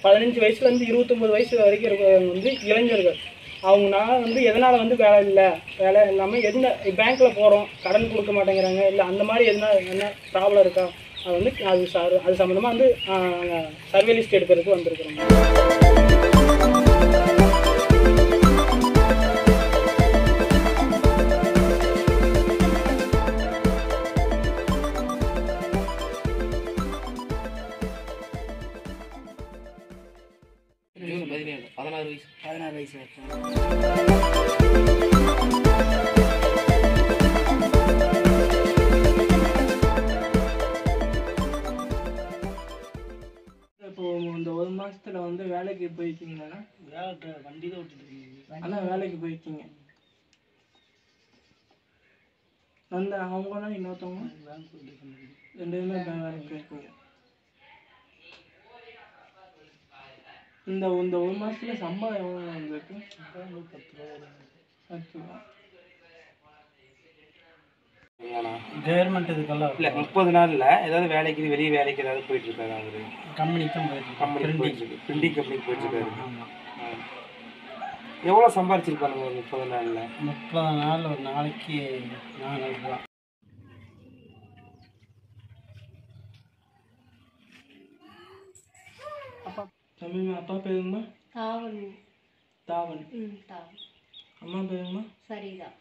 பதினஞ்சு வயசுலேருந்து இருபத்தொம்பது வயசு வரைக்கும் இருக்கிறவங்க வந்து இளைஞர்கள் அவங்க நான் வந்து எதனால் வந்து வேலை இல்லை வேலை இல்லாமல் எந்த பேங்க்கில் போகிறோம் கடன் கொடுக்க மாட்டேங்கிறாங்க இல்லை அந்த மாதிரி எதுனா என்ன ப்ராப்ளம் இருக்கா அது வந்து அது சார் அது சம்மந்தமாக வந்து சர்வே லிஸ்ட் எடுக்கிறதுக்கு வந்திருக்கிறோம் ஜூன் பதினேழு பதினாறு வயசு பதினாறு வயசு இப்போ இந்த ஒரு மாசத்துல வந்து வேலைக்கு போயிருக்கீங்களா வேலை வண்டி தான் விட்டுட்டு அண்ணா வேலைக்கு போயிருக்கீங்க வந்து அவங்கன்னா இன்னொருத்தவங்க ரெண்டு பேருமே வே- வேலைக்கு போயிருக்கீங்க இந்த இந்த ஒரு மாசத்துல சம்பளம் எவ்வளோ வந்திருக்கு பத்து ரூபா கவர்மெண்ட் இதுக்கெல்லாம் இல்லை முப்பது நாளில் ஏதாவது வேலைக்கு வெளியே வேலைக்கு ஏதாவது போயிட்டு இருக்காரு அவரு கம்பெனிக்கு தான் போயிட்டு கம்பெனி போயிட்டு இருக்கு பிரிண்டிங் கம்பெனிக்கு போயிட்டு இருக்காரு ஆ. எவ்வளோ சம்பாரிச்சிருப்பானுங்க ஒரு முப்பது நாளில் முப்பது நாள் ஒரு நாளைக்கு நானூறு ரூபா அப்பா தம்பி அப்பா பேருங்கம்மா தாவன் தாவன் ம் தாவன் அம்மா பேருங்கம்மா சரிதான்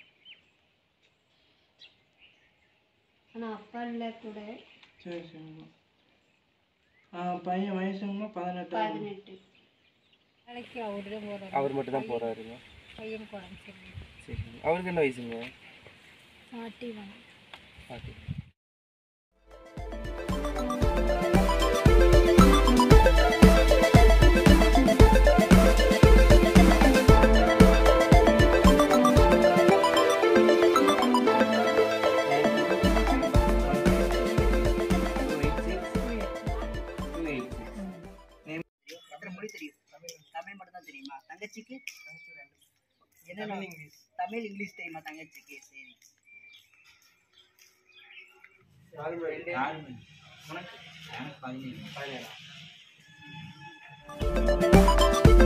ஆனால் அப்பா இல்லை கூட சரி சரிங்கம்மா ஆ பையன் வயசுங்கம்மா பதினெட்டு பதினெட்டு வேலைக்கு அவர் தான் போகிறார் அவர் மட்டும் தான் போகிறாருங்க பையனுக்கு உடம்பு சரியில்லை சரி அவருக்கு என்ன வயசுங்க பாட்டி வாங்க பாட்டி எத்தனை மொழி தெரியும் தமிழ் மட்டும் தான் தெரியுமா தங்கச்சிக்கு என்ன தமிழ் இங்கிலீஷ் தெரியுமா தங்கச்சிக்கு சரி உனக்கு பதினேழு